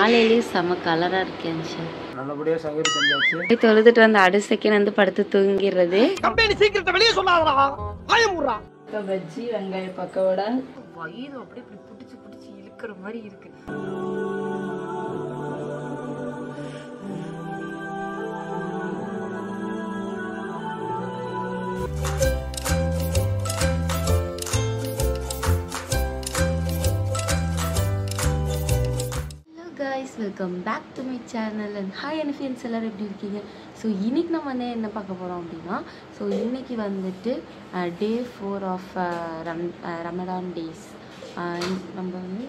காலையிலேயே செம கலராக இருக்கேன் சார் நல்லபடியாக சகரி செஞ்சாச்சு போய் தொழுதுட்டு வந்து அடுத்த செகண்ட் வந்து படுத்து தூங்கிடுறது கம்பெனி சீக்கிரத்தை வெளியே சொல்லாதடா ஆயமுறா இப்போ பஜ்ஜி வெங்காய பக்கோட வயிறு அப்படியே இப்படி பிடிச்சி பிடிச்சி இழுக்கிற மாதிரி இருக்கு hello guys welcome back to my channel and hi and friends எல்லோரும் எப்படி இருக்கீங்க ஸோ இன்னைக்கு நம்ம வந்து என்ன பார்க்க போகிறோம் அப்படின்னா ஸோ இன்னைக்கு வந்துட்டு டே ஃபோர் ஆஃப் ரம் ரமடான் டேஸ் நம்ம வந்து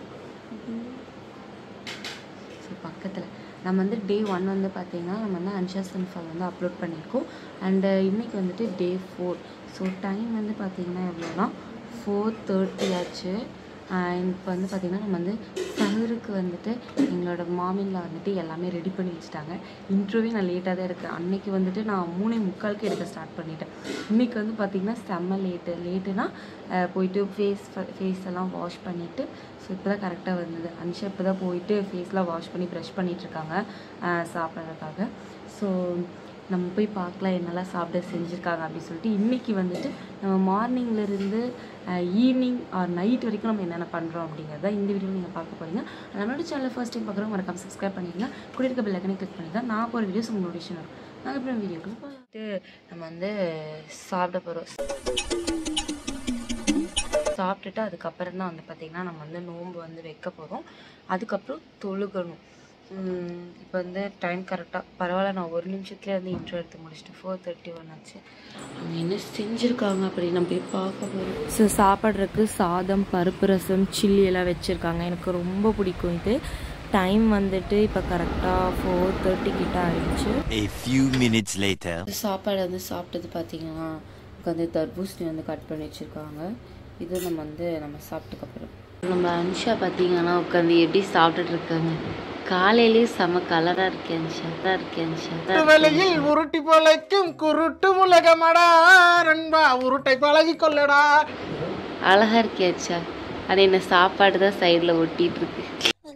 ஸோ பக்கத்தில் நம்ம வந்து டே ஒன் வந்து பார்த்தீங்கன்னா நம்ம வந்து அன்ஷா சன்ஃபால் வந்து அப்லோட் பண்ணியிருக்கோம் அண்டு இன்னைக்கு வந்துட்டு டே ஃபோர் ஸோ டைம் வந்து பார்த்தீங்கன்னா எவ்வளோனா ஃபோர் தேர்ட்டி ஆச்சு இப்போ வந்து பார்த்திங்கன்னா நம்ம வந்து சஹருக்கு வந்துட்டு எங்களோட மாமின்ல வந்துட்டு எல்லாமே ரெடி பண்ணி வச்சுட்டாங்க இன்ட்ரோவே நான் லேட்டாக தான் இருக்கேன் அன்னைக்கு வந்துட்டு நான் மூணே முக்காலுக்கு எடுக்க ஸ்டார்ட் பண்ணிட்டேன் இன்றைக்கி வந்து பார்த்திங்கன்னா செம்ம லேட்டு லேட்டுனா போயிட்டு ஃபேஸ் ஃபேஸ் எல்லாம் வாஷ் பண்ணிவிட்டு ஸோ இப்போ தான் கரெக்டாக வந்தது அன்ஷா இப்போ தான் போயிட்டு ஃபேஸ்லாம் வாஷ் பண்ணி ப்ரஷ் பண்ணிகிட்ருக்காங்க சாப்பிட்றதுக்காக ஸோ நம்ம போய் பார்க்கலாம் என்னெல்லாம் சாப்பிட செஞ்சுருக்காங்க அப்படின்னு சொல்லிட்டு இன்றைக்கி வந்துட்டு நம்ம மார்னிங்லேருந்து ஈவினிங் ஆர் நைட் வரைக்கும் நம்ம என்னென்ன பண்ணுறோம் அப்படிங்கிறத இந்த வீடியோவில் நீங்கள் பார்க்க போகிறீங்க நம்மளோட சேனலில் ஃபர்ஸ்ட் டைம் பார்க்குறவங்க மறக்காம சப்ஸ்கிரைப் பண்ணிடுங்க கூட இருக்க பெல் கிளிக் பண்ணி தான் நான் போகிற வீடியோஸ் உங்களுக்கு நோட்டிஃபிகேஷன் வரும் நாங்கள் அப்புறம் வீடியோக்குள்ள போயிட்டு நம்ம வந்து சாப்பிட போகிறோம் சாப்பிட்டுட்டு அதுக்கப்புறம் தான் வந்து பார்த்திங்கன்னா நம்ம வந்து நோன்பு வந்து வைக்க போகிறோம் அதுக்கப்புறம் தொழுகணும் இப்போ வந்து டைம் கரெக்டாக பரவாயில்ல நான் ஒரு நிமிஷத்துலேயே வந்து இன்ட்ரோ எடுத்து முடிச்சிட்டேன் ஃபோர் தேர்ட்டி ஒன் ஆச்சு அவங்க என்ன செஞ்சுருக்காங்க அப்படி நம்ம போய் பார்க்க போகிறோம் ஸோ சாப்பிட்றதுக்கு சாதம் பருப்பு ரசம் சில்லி எல்லாம் வச்சுருக்காங்க எனக்கு ரொம்ப பிடிக்கும் இது டைம் வந்துட்டு இப்போ கரெக்டாக ஃபோர் தேர்ட்டி கிட்ட ஆயிடுச்சு A few minutes later. சாப்பாடு வந்து சாப்பிட்டது பார்த்தீங்கன்னா வந்து தர்பூசணி வந்து கட் பண்ணி வச்சுருக்காங்க இது நம்ம வந்து நம்ம சாப்பிட்டுக்கப்புறம் நம்ம அனுஷா பார்த்தீங்கன்னா உட்காந்து எப்படி சாப்பிட்டுட்டு இருக்காங்க காலையிலேயே செம கலராக இருக்கேன் அனுஷா தான் இருக்கேன் அனுஷா வேலையில் உருட்டி பொழைக்கும் குருட்டு உலகமடா நண்பா உருட்டை பழகி கொள்ளடா அழகா இருக்கே அச்சா ஆனால் என்ன சாப்பாடு தான் சைடில் ஒட்டிட்டு இருக்கு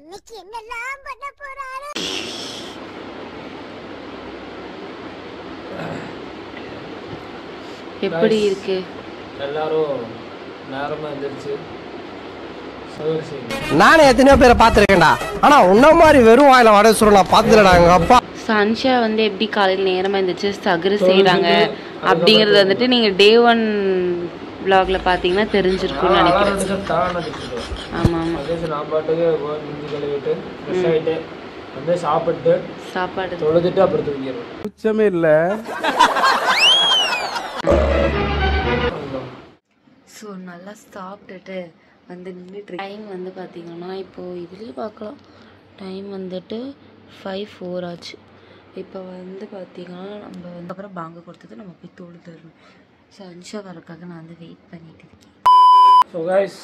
எப்படி இருக்கு எல்லாரும் நேரமாக எழுந்திரிச்சு சகரி செய்யணும் நானே எத்தனையோ பேரை பார்த்துருக்கேன்டா ஆனா உன்ன மாதிரி வெறும் வாயில வடை சுருள் நான் பார்த்ததுலடா எங்க அப்பா ஸோ அன்ஷா வந்து எப்படி காலையில் நேரமாக இருந்துச்சு சகுரு செய்கிறாங்க அப்படிங்கிறது வந்துட்டு நீங்கள் டே ஒன் vlogல பார்த்தீங்கன்னா தெரிஞ்சிருக்கும்னு நினைக்கிறேன் தான் அடிச்சிடுவோம் ஆமாம் ஆமாம் அதே சரி நான் பாட்டுக்கு போய் மிஞ்சி கழுவிட்டு ஃப்ரெஷ் ஆகிட்டு வந்து சாப்பிட்டு சாப்பாடு தொழுதுட்டு அப்புறம் தூங்கிடுவேன் உச்சமே இல்ல ஸோ நல்லா சாப்பிட்டுட்டு வந்து நின்றுட்டு டைம் வந்து பார்த்தீங்கன்னா இப்போது இதுலேயே பார்க்கலாம் டைம் வந்துட்டு ஃபைவ் ஃபோர் ஆச்சு இப்போ வந்து பார்த்தீங்கன்னா நம்ம வந்து அப்புறம் பாங்க கொடுத்தது நம்ம போய் தோடு தரணும் ஸோ அன்ஷா வரக்காக நான் வந்து வெயிட் பண்ணிட்டு இருக்கேன் ஸோ கைஸ்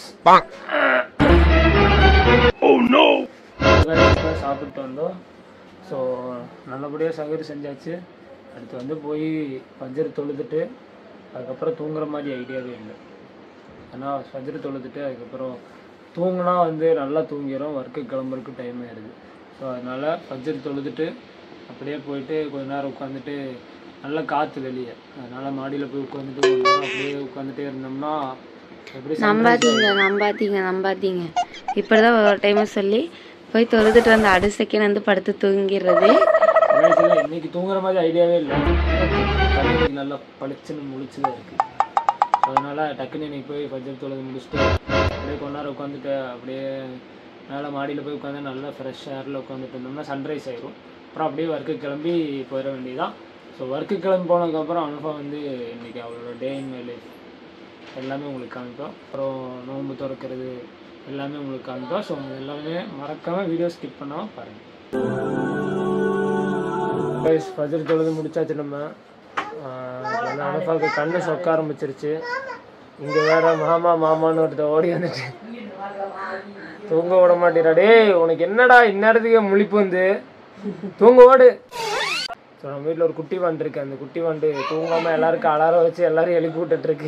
சாப்பிட்டு வந்தோம் ஸோ நல்லபடியாக சகரி செஞ்சாச்சு அடுத்து வந்து போய் பஞ்சர் தொழுதுட்டு அதுக்கப்புறம் தூங்குற மாதிரி ஐடியாவே இல்லை ஏன்னா ஃபஜ்ர் தொழுதுட்டு அதுக்கப்புறம் தூங்கினா வந்து நல்லா தூங்கிடும் ஒர்க்கு கிளம்புறதுக்கு டைம் ஆயிடுது ஸோ அதனால் ஃபஜ்ர் தொழுதுட்டு அப்படியே போயிட்டு கொஞ்ச நேரம் உட்காந்துட்டு நல்ல காற்று வெளியே அதனால் மாடியில் போய் உட்காந்துட்டு கொஞ்ச நேரம் அப்படியே உட்காந்துட்டே இருந்தோம்னா எப்படி நம்பாதீங்க நம்பாதீங்க நம்பாதீங்க இப்படிதான் ஒரு டைம் சொல்லி போய் தொழுதுட்டு வந்து அடுத்த செகண்ட் வந்து படுத்து தூங்கிடுறது வயசுல இன்னைக்கு தூங்குற மாதிரி ஐடியாவே இல்லை கண்ணு நல்லா பளிச்சுன்னு முழிச்சுதான் இருக்கு அதனால டக்குன்னு இன்னைக்கு போய் பட்ஜெட் தொழுது முடிச்சுட்டு அப்படியே கொஞ்ச நேரம் உட்காந்துட்டு அப்படியே மேலே மாடியில் போய் உட்காந்து நல்லா ஃப்ரெஷ் ஏரில் உட்காந்துட்டு இருந்தோம்னா சன்ரைஸ் ஆயிரும் அப்புறம் அப்படியே ஒர்க்கு கிளம்பி போயிட வேண்டியதான் ஸோ ஒர்க்கு கிளம்பி போனதுக்கப்புறம் அனுபவா வந்து இன்னைக்கு அவளோட டே இன் மை லைஃப் எல்லாமே உங்களுக்கு காமிப்போம் அப்புறம் நோன்பு திறக்கிறது எல்லாமே உங்களுக்கு காமிப்போம் ஸோ எல்லாமே மறக்காமல் வீடியோ ஸ்கிப் பண்ணாமல் பாருங்கள் கைஸ் ஃபஜர் தொழுது முடிச்சாச்சு நம்ம ஆஹ் அனுப்பாவுக்கு கண்ணு சொக்க ஆரம்பிச்சிருச்சு இங்கே வேற மாமா மாமான்னு ஒருத்தர் ஓடி வந்துட்டு தூங்க விட மாட்டேறா டேய் உனக்கு என்னடா இந்நேரத்துக்கு முழிப்பு வந்து தூங்க ஓடு ஸோ நம்ம வீட்டில் ஒரு குட்டி வாண்டு இருக்கு அந்த குட்டி வாண்டு தூங்காமல் எல்லாருக்கும் அலாரம் வச்சு எல்லாரும் எழுப்பி விட்டுட்டு இருக்கு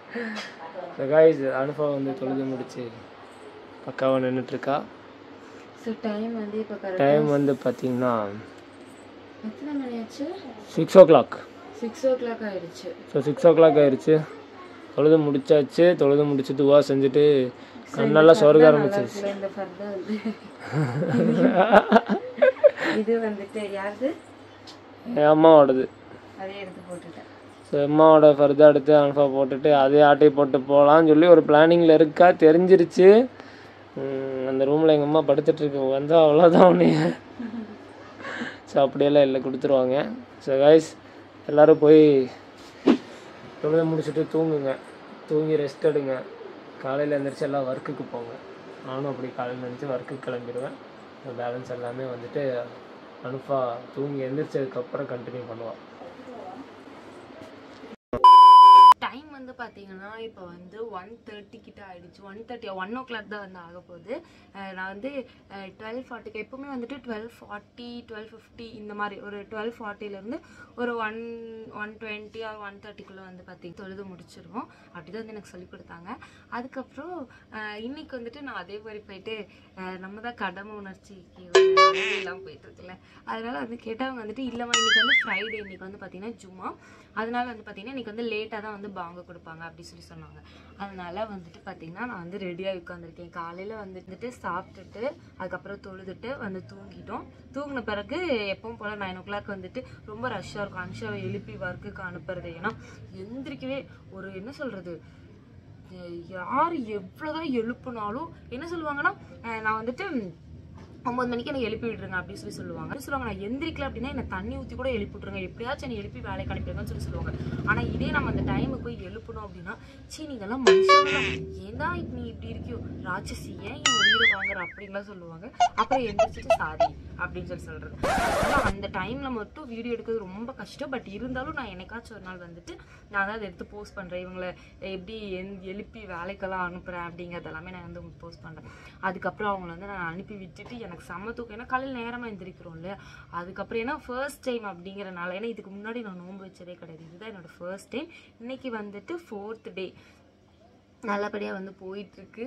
ஸோ காய்ஸ் அனுபவம் வந்து தொழுது முடிச்சு பக்காவாக நின்றுட்டுருக்கா ஸோ டைம் வந்து இப்போ கரெக்ட் டைம் வந்து பார்த்தீங்கன்னா எத்தனை மணி ஆச்சு six o'clock six o'clock ஆயிடுச்சு ஸோ சிக்ஸ் ஓ கிளாக் ஆயிடுச்சு தொழுது முடிச்சாச்சு தொழுது முடிச்சு துவா செஞ்சுட்டு கண்ணெல்லாம் சொருக ஆரம்பிச்சிருச்சு இந்த ஃபர்தா வந்து இது வந்துட்டு யாருது என் அம்மாவோடது அதே எடுத்து போட்டுட்டேன் ஸோ அம்மாவோட ஃபர்தா எடுத்து அனுப்பா போட்டுட்டு அதே ஆட்டை போட்டு போகலான்னு சொல்லி ஒரு பிளானிங்கில் இருக்கா தெரிஞ்சிருச்சு உம், அந்த ரூமில் எங்கள் அம்மா படுத்துட்டு இருக்கு வந்தால் அவ்வளோதான் உன்னைய ஸோ அப்படியெல்லாம் இல்லை கொடுத்துருவாங்க ஸோ கைஸ் எல்லோரும் போய் தொழுத முடிச்சுட்டு தூங்குங்க தூங்கி ரெஸ்ட் எடுங்க காலையில் எழுந்திரிச்சு எல்லாம் ஒர்க்குக்கு போங்க நானும் அப்படி காலையில் எழுந்திரிச்சு ஒர்க்குக்கு கிளம்பிடுவேன் பேலன்ஸ் எல்லாமே வந்துட்டு அனுப்பா தூங்கி எந்திரிச்சதுக்கப்புறம் கண்டினியூ பண்ணுவாள் டைம் வந்து பார்த்தீங்கன்னா இப்போ வந்து ஒன் தேர்ட்டி கிட்ட ஆயிடுச்சு one thirty one o'clock தான் வந்து ஆக போகுது அஹ் நான் வந்து டுவெல் ஃபார்ட்டிக்கு எப்பவுமே வந்துட்டு டுவெல் ஃபார்ட்டி டுவெல் ஃபிஃப்டி இந்த மாதிரி ஒரு டுவெல் ஃபார்ட்டிலேருந்து ஒரு one one twenty or one தேர்ட்டிக்குள்ளே வந்து பார்த்தீங்க தொழுது முடிச்சிருவோம் அப்படி தான் வந்து எனக்கு சொல்லி கொடுத்தாங்க அதுக்கப்புறம் அஹ் இன்னைக்கு வந்துட்டு நான் அதே மாதிரி போயிட்டு அஹ் நம்ம தான் கடமை உணர்ச்சி எல்லாம் போயிட்டு இருக்குல்ல அதனால வந்து கேட்டவங்க வந்துட்டு இல்லைம்மா இன்னைக்கு வந்து ஃப்ரைடே இன்னைக்கு வந்து பார்த்தீங்கன்னா ஜும்மா அதனால வந்து பார்த்தீங்கன்னா இன்னைக்கு வந்து லேட்டாக தான் வந்து பாங்க கொடுப்பாங்க அப்படி சொல்லி சொன்னாங்க அதனால வந்துட்டு பார்த்தீங்கன்னா நான் வந்து ரெடியாக உட்காந்துருக்கேன் காலையில் வந்துட்டு சாப்பிட்டுட்டு அதுக்கப்புறம் தொழுதுட்டு வந்து தூங்கிட்டோம் தூங்கின பிறகு எப்பவும் போல் நைன் ஓ கிளாக் வந்துட்டு ரொம்ப ரஷ்ஷாக இருக்கும் அன்ஷாவை எழுப்பி ஒர்க்குக்கு அனுப்புறது ஏன்னா எந்திரிக்கவே ஒரு என்ன சொல்கிறது யார் எவ்வளோதான் எழுப்புனாலும் என்ன சொல்லுவாங்கன்னா அஹ் நான் வந்துட்டு ஒம்பது மணிக்கு என்னை எழுப்பி விடுறேங்க அப்படின்னு சொல்லி சொல்லுவாங்க என்ன சொல்லுவாங்க நான் எந்திரிக்கல அப்படின்னா என்ன தண்ணி ஊற்றி கூட எழுப்பி விட்ருங்க எப்படியாச்சும் என்னை எழுப்பி வேலைக்கு அனுப்பிடுங்கன்னு சொல்லி சொல்லுவாங்க ஆனால் இதே நம்ம அந்த டைமுக்கு போய் எழுப்பணும் அப்படின்னா சீ நீங்கெல்லாம் மனுஷங்க ஏன் தான் நீ இப்படி இருக்கியோ ராட்சசி ஏன் என் உயிரை வாங்குற அப்படின்லாம் சொல்லுவாங்க அப்புறம் எந்திரிச்சிட்டு சாரி அப்படின்னு சொல்லி சொல்கிறது ஆனால் அந்த டைமில் மட்டும் வீடியோ எடுக்கிறது ரொம்ப கஷ்டம் பட் இருந்தாலும் நான் என்னைக்காச்சும் ஒரு நாள் வந்துட்டு நான் தான் அதை எடுத்து போஸ்ட் பண்ணுறேன் இவங்களை எப்படி எந் எழுப்பி வேலைக்கெல்லாம் அனுப்புகிறேன் அப்படிங்கிறது எல்லாமே நான் வந்து போஸ்ட் பண்ணுறேன் அதுக்கப்புறம் அவங்கள வந்து நான் அனுப்பி விட்டுட்டு எனக்கு செம்ம தூக்கம் ஏன்னா காலையில் நேரமாக எந்திரிக்கிறோம் இல்லையா அதுக்கப்புறம் ஏன்னா ஃபர்ஸ்ட் டைம் அப்படிங்கிறனால ஏன்னா இதுக்கு முன்னாடி நான் நோன்பு வச்சதே கிடையாது இதுதான் என்னோட ஃபர்ஸ்ட் டைம் இன்னைக்கு வந்துட்டு ஃபோர்த் டே நல்லபடியாக வந்து போயிட்டுருக்கு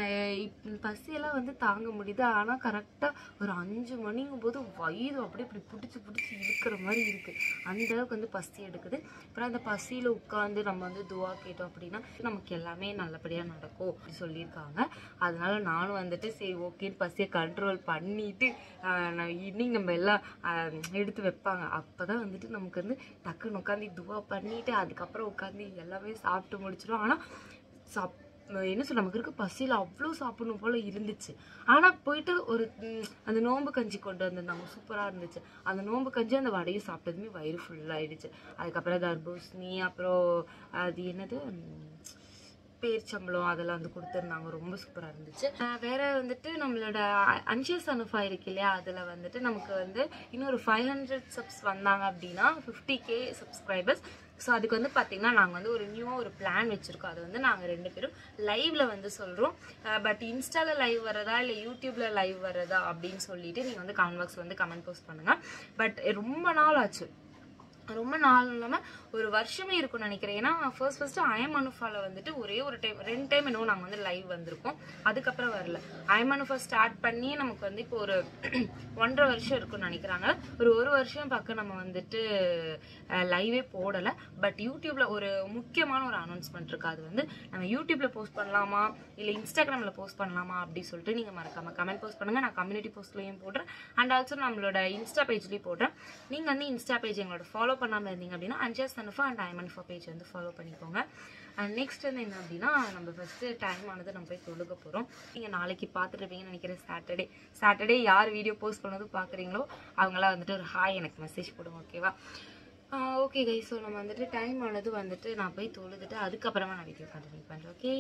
பசியெல்லாம் வந்து தாங்க முடியுது ஆனால் கரெக்டாக ஒரு அஞ்சு மணிங்கும் போது வயிறு அப்படியே இப்படி பிடிச்சி பிடிச்சி இழுக்கிற மாதிரி இருக்குது அந்த அளவுக்கு வந்து பசி எடுக்குது அப்புறம் அந்த பசியில் உட்காந்து நம்ம வந்து துவா கேட்டோம் அப்படின்னா நமக்கு எல்லாமே நல்லபடியாக நடக்கும் அப்படி சொல்லியிருக்காங்க அதனால நானும் வந்துட்டு சரி ஓகேன்னு பசியை கண்ட்ரோல் பண்ணிட்டு ஆஹ், நான் ஈவினிங் நம்ம எல்லாம் ஆஹ், எடுத்து வைப்பாங்க அப்போ தான் வந்துட்டு நமக்கு வந்து டக்குன்னு உட்காந்து துவா பண்ணிட்டு அதுக்கப்புறம் உட்காந்து எல்லாமே சாப்பிட்டு முடிச்சிடும் ஆனால் சாப் என்ன சொல்ல நமக்கு இருக்க பசியில் அவ்வளோ சாப்பிடணும் போல் இருந்துச்சு ஆனால் போயிட்டு ஒரு ம், அந்த நோம்பு கஞ்சி கொண்டு வந்திருந்தாங்க சூப்பராக இருந்துச்சு அந்த நோம்பு கஞ்சி அந்த வடையை சாப்பிட்டதுமே வயிறு ஃபுல்லாகிடுச்சு அதுக்கப்புறம் தர்பூசணி அப்புறம் அது என்னது ம், பேர்ச்சம்பளம் அதெல்லாம் வந்து கொடுத்துருந்தாங்க ரொம்ப சூப்பராக இருந்துச்சு ஆஹ் வேற வந்துட்டு நம்மளோட அன்ஷியஸ் அனுஃபா இருக்கு இல்லையா அதில் வந்துட்டு நமக்கு வந்து இன்னொரு ஃபைவ் ஹண்ட்ரட் சப்ஸ் வந்தாங்க அப்படின்னா ஃபிஃப்டி கே சப்ஸ்கிரைபர்ஸ் ஸோ அதுக்கு வந்து பார்த்தீங்கன்னா நாங்கள் வந்து ஒரு நியூவாக ஒரு பிளான் வச்சுருக்கோம் அது வந்து நாங்கள் ரெண்டு பேரும் லைவ்ல வந்து சொல்கிறோம் பட் இன்ஸ்டாவில் லைவ் வரதா இல்லை யூடியூப்ல லைவ் வரதா அப்படின்னு சொல்லிட்டு நீங்கள் வந்து கமெண்ட் பாக்ஸ் வந்து கமெண்ட் போஸ்ட் பண்ணுங்கள் பட் ரொம்ப நாள் ஆச்சு ரொம்ப நாள் இல்லாமல் ஒரு வருஷமே இருக்கும்னு நினைக்கிறேன் ஏன்னா ஃபர்ஸ்ட் ஃபர்ஸ்ட்டு ஐஎம் அனுஃபால வந்துட்டு ஒரே ஒரு டைம் ரெண்டு டைம் என்னவோ நாங்கள் வந்து லைவ் வந்திருக்கோம் அதுக்கப்புறம் வரல ஐஎம் அனுஃபா ஸ்டார்ட் பண்ணி நமக்கு வந்து இப்போ ஒரு ஒன்றரை வருஷம் இருக்கும்னு நினைக்கிறாங்க ஒரு ஒரு வருஷம் பக்கம் நம்ம வந்துட்டு லைவே போடலை பட் யூடியூப்ல ஒரு முக்கியமான ஒரு அனௌன்ஸ்மெண்ட் இருக்கு அது வந்து நம்ம யூடியூப்ல போஸ்ட் பண்ணலாமா இல்லை இன்ஸ்டாகிராமில் போஸ்ட் பண்ணலாமா அப்படி சொல்லிட்டு நீங்கள் மறக்காம கமெண்ட் போஸ்ட் பண்ணுங்க நான் கம்யூனிட்டி போஸ்ட்லையும் போடுறேன் அண்ட் ஆல்சோ நம்மளோட இன்ஸ்டா பேஜ்லேயும் போடுறேன் நீங்கள் வந்து இன்ஸ்டா பேஜ் எங்களோட ஃபாலோ பண்ணாமல் இருந்தீங்க அப்படின்னா அன்ஜஸ் அனுஃபா அண்ட் ஐமன்ஃபா பேஜ் வந்து ஃபாலோ பண்ணிக்கோங்க அண்ட் நெக்ஸ்ட் வந்து என்ன அப்படின்னா நம்ம ஃபஸ்ட்டு டைம் ஆனது நம்ம போய் தொழுக போகிறோம் நீங்கள் நாளைக்கு பார்த்துருப்பீங்கன்னு நினைக்கிறேன் சாட்டர்டே சாட்டர்டே யார் வீடியோ போஸ்ட் பண்ணது பார்க்குறீங்களோ அவங்களாம் வந்துட்டு ஒரு ஹாய் எனக்கு மெசேஜ் போடுங்க ஓகேவா ஓகே கை ஸோ நம்ம வந்துட்டு டைம் ஆனது வந்துட்டு நான் போய் தொழுதுட்டு அதுக்கப்புறமா நான் வீடியோ கண்டினியூ பண்ணுறேன் ஓகே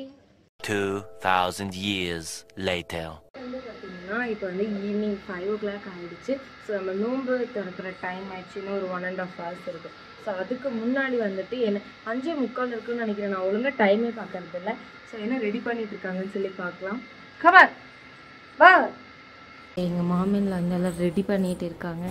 2,000 years later. வந்து பார்த்தீங்கன்னா இப்போ வந்து ஈவினிங் ஃபைவ் ஓ கிளாக் ஆகிடுச்சு ஸோ நம்ம நோன்பு திறக்கிற டைம் ஆயிடுச்சு இன்னும் ஒரு ஒன் அண்ட் ஆஃப் ஹவர்ஸ் இருக்குது ஸோ அதுக்கு முன்னாடி வந்துட்டு என்ன அஞ்சே முக்கால் இருக்குன்னு நினைக்கிறேன் நான் ஒழுங்காக டைமே பார்க்கறது இல்லை ஸோ என்ன ரெடி பண்ணிட்டு இருக்காங்கன்னு சொல்லி பார்க்கலாம் கவர் வா எங்கள் மாமியில் வந்து எல்லாம் ரெடி பண்ணிட்டு இருக்காங்க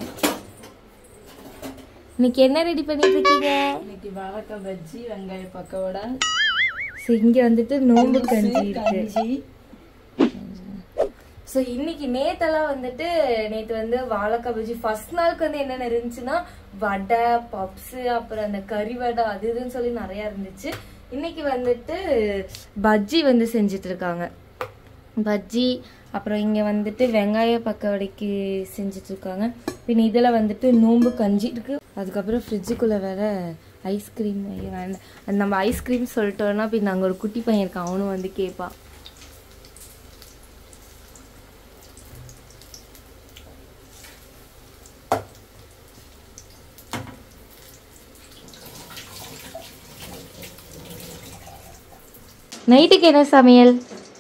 இன்னைக்கு என்ன ரெடி பண்ணிட்டு இருக்கீங்க இன்னைக்கு வாழைக்காய் பஜ்ஜி வெங்காய பக்கோடா ஸோ இங்கே வந்துட்டு நோன்பு கஞ்சி இருக்கு கஞ்சி ஸோ இன்னைக்கு நேத்தெல்லாம் வந்துட்டு நேற்று வந்து வாழைக்காய் பஜ்ஜி ஃபர்ஸ்ட் நாளுக்கு வந்து என்னென்ன இருந்துச்சுன்னா வடை பப்ஸு அப்புறம் அந்த கறி வடை அது இதுன்னு சொல்லி நிறையா இருந்துச்சு இன்னைக்கு வந்துட்டு பஜ்ஜி வந்து செஞ்சுட்டு இருக்காங்க பஜ்ஜி அப்புறம் இங்கே வந்துட்டு வெங்காய பக்கவடைக்கு செஞ்சுட்டு இருக்காங்க பின் இதில் வந்துட்டு நோம்பு கஞ்சி இருக்கு அதுக்கப்புறம் ஃப்ரிட்ஜுக்குள்ளே வேற ஐஸ்கிரீம் வேண்டாம் அது நம்ம ஐஸ்கிரீம் சொல்லிட்டோம்னா பின் அங்கே ஒரு குட்டி பையன் இருக்கான் அவனும் வந்து கேட்பான் நைட்டுக்கு என்ன சமையல்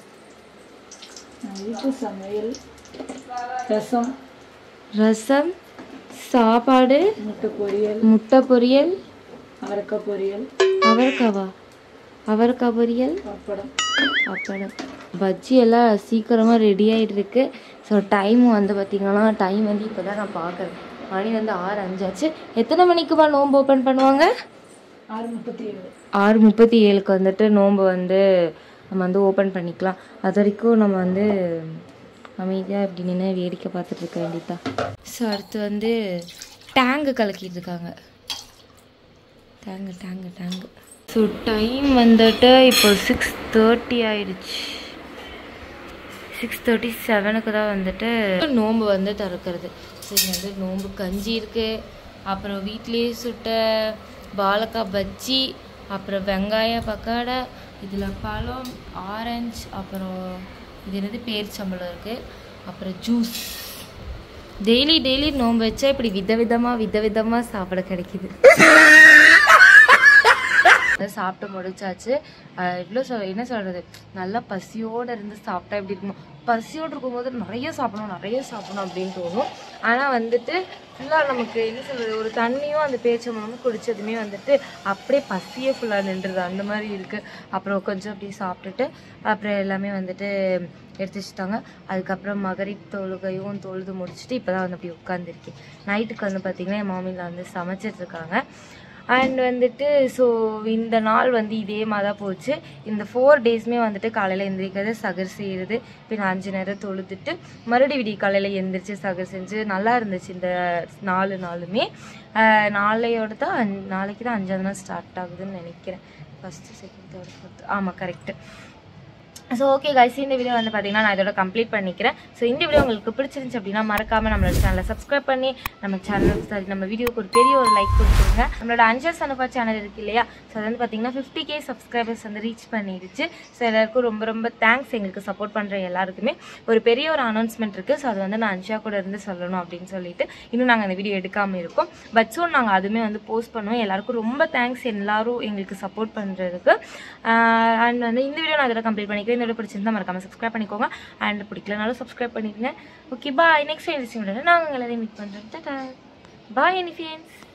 நைட்டு சமையல் ரசம் ரசம் சாப்பாடு முட்டை பொரியல் முட்டை பொரியல் அவரைக்காய் பொரியல் அவரைக்காவா அவரைக்காய் பொரியல் பப்படம் அப்படம் பஜ்ஜி எல்லாம் சீக்கிரமாக ரெடி ஆகிட்டு இருக்கு ஸோ டைம் வந்து பார்த்தீங்கன்னா டைம் வந்து இப்போ தான் நான் பார்க்குறேன் மணி வந்து ஆறு அஞ்சாச்சு எத்தனை மணிக்குமா நோன்பு ஓப்பன் பண்ணுவாங்க ஆறு முப்பத்தி ஏழு ஆறு முப்பத்தி ஏழுக்கு வந்துட்டு நோன்பு வந்து நம்ம வந்து ஓப்பன் பண்ணிக்கலாம் அது வரைக்கும் நம்ம வந்து அமைதியாக இப்படி நின்று வேடிக்கை பார்த்துட்டு இருக்க வேண்டியதா ஸோ அடுத்து வந்து டேங்கு கலக்கிட்டு இருக்காங்க tank tank tank so time வந்துட்டு இப்போ சிக்ஸ் தேர்ட்டி ஆயிடுச்சு சிக்ஸ் தேர்ட்டி செவனுக்கு தான் வந்துட்டு நோன்பு வந்து திறக்கிறது சரி வந்து நோன்பு கஞ்சி இருக்குது அப்புறம் வீட்லேயே சுட்ட வாழைக்காய் பஜ்ஜி அப்புறம் வெங்காய பக்கோடா இதில் பழம் ஆரஞ்சு அப்புறம் இது என்னது பேரிச்சம்பழம் இருக்குது அப்புறம் ஜூஸ் டெய்லி டெய்லி நோன்பு வச்சா இப்படி விதவிதமாக விதவிதமாக சாப்பிட கிடைக்குது அதை சாப்பிட்டு முடிச்சாச்சு இவ்வளோ சொல் என்ன சொல்கிறது நல்லா பசியோடு இருந்து சாப்பிட்டா எப்படி இருக்குமோ பசியோடு இருக்கும்போது நிறைய சாப்பிடணும் நிறைய சாப்பிடணும் அப்படின்னு தோணும் ஆனால் வந்துட்டு ஃபுல்லாக நமக்கு என்ன சொல்கிறது ஒரு தண்ணியும் அந்த பேச்சம்பழமும் குடிச்சதுமே வந்துட்டு அப்படியே பசியே ஃபுல்லாக நின்றுது அந்த மாதிரி இருக்குது அப்புறம் கொஞ்சம் அப்படியே சாப்பிட்டுட்டு அப்புறம் எல்லாமே வந்துட்டு எடுத்து வச்சுட்டாங்க அதுக்கப்புறம் மகரிப் தொழுகையும் தொழுது முடிச்சுட்டு இப்போ தான் வந்து அப்படி உட்காந்துருக்கேன் நைட்டுக்கு வந்து பார்த்திங்கன்னா என் மாமியில் வந்து சமைச்சிட்டு இருக்காங்க அண்ட் வந்துட்டு ஸோ இந்த நாள் வந்து இதே மாதிரி தான் போச்சு இந்த ஃபோர் டேஸ்மே வந்துட்டு காலையில் எந்திரிக்கிறது சகர் செய்கிறது பின் அஞ்சு நேரம் தொழுதுட்டு மறுபடி விடிய காலையில் எந்திரிச்சு சகர் செஞ்சு நல்லா இருந்துச்சு இந்த நாலு நாளுமே ஆஹ் நாளையோட தான் அஞ்- நாளைக்கு தான் அஞ்சாவது நாள் ஸ்டார்ட் ஆகுதுன்னு நினைக்கிறேன் ஃபஸ்ட்டு செகண்ட் தேர்ட் ஃபோர்த் ஆமாம் கரெக்டு ஸோ ஓகே கைஸ் இந்த வீடியோ வந்து பார்த்தீங்கன்னா நான் இதோட கம்ப்ளீட் பண்ணிக்கிறேன் ஸோ இந்த வீடியோ உங்களுக்கு பிடிச்சிருந்துச்சு அப்படின்னா மறக்காமல் நம்மளோட சேனலை சப்ஸ்கிரைப் பண்ணி நம்ம சேனல் சாரி நம்ம வீடியோக்கு ஒரு பெரிய ஒரு லைக் கொடுத்துருங்க நம்மளோட அஞ்சல் சனுப்பா சேனல் இருக்கு இல்லையா ஸோ அது வந்து பார்த்தீங்கன்னா ஃபிஃப்டி கே சப்ஸ்கிரைபர்ஸ் வந்து ரீச் பண்ணிடுச்சு ஸோ எல்லாருக்கும் ரொம்ப ரொம்ப தேங்க்ஸ் எங்களுக்கு சப்போர்ட் பண்ணுற எல்லாருக்குமே ஒரு பெரிய ஒரு அனௌன்ஸ்மெண்ட் இருக்குது ஸோ அது வந்து நான் அன்ஷா கூட இருந்து சொல்லணும் அப்படின்னு சொல்லிட்டு இன்னும் நாங்கள் அந்த வீடியோ எடுக்காமல் இருக்கோம் பட் ஸோ நாங்கள் அதுவுமே வந்து போஸ்ட் பண்ணுவோம் எல்லாருக்கும் ரொம்ப தேங்க்ஸ் எல்லாரும் எங்களுக்கு சப்போர்ட் பண்ணுறதுக்கு அண்ட் வந்து இந்த வீடியோ நான் இதோட கம்ப்ளீட் பண்ணிக்கிறேன் இந்த வீடியோ பிடிச்சிருந்தா மறக்காம சப்ஸ்கிரைப் பண்ணிக்கோங்க அண்ட் பிடிக்கலனாலும் சப்ஸ்கிரைப் பண்ணிக்கோங்க ஓகே பாய் நெக்ஸ்ட் இன்ட்ரெஸ்டிங் நாங்கள் எல்லாரையும் மீட் பண்ணுறோம் பாய் எனி ஃப்ரெண்ட்ஸ்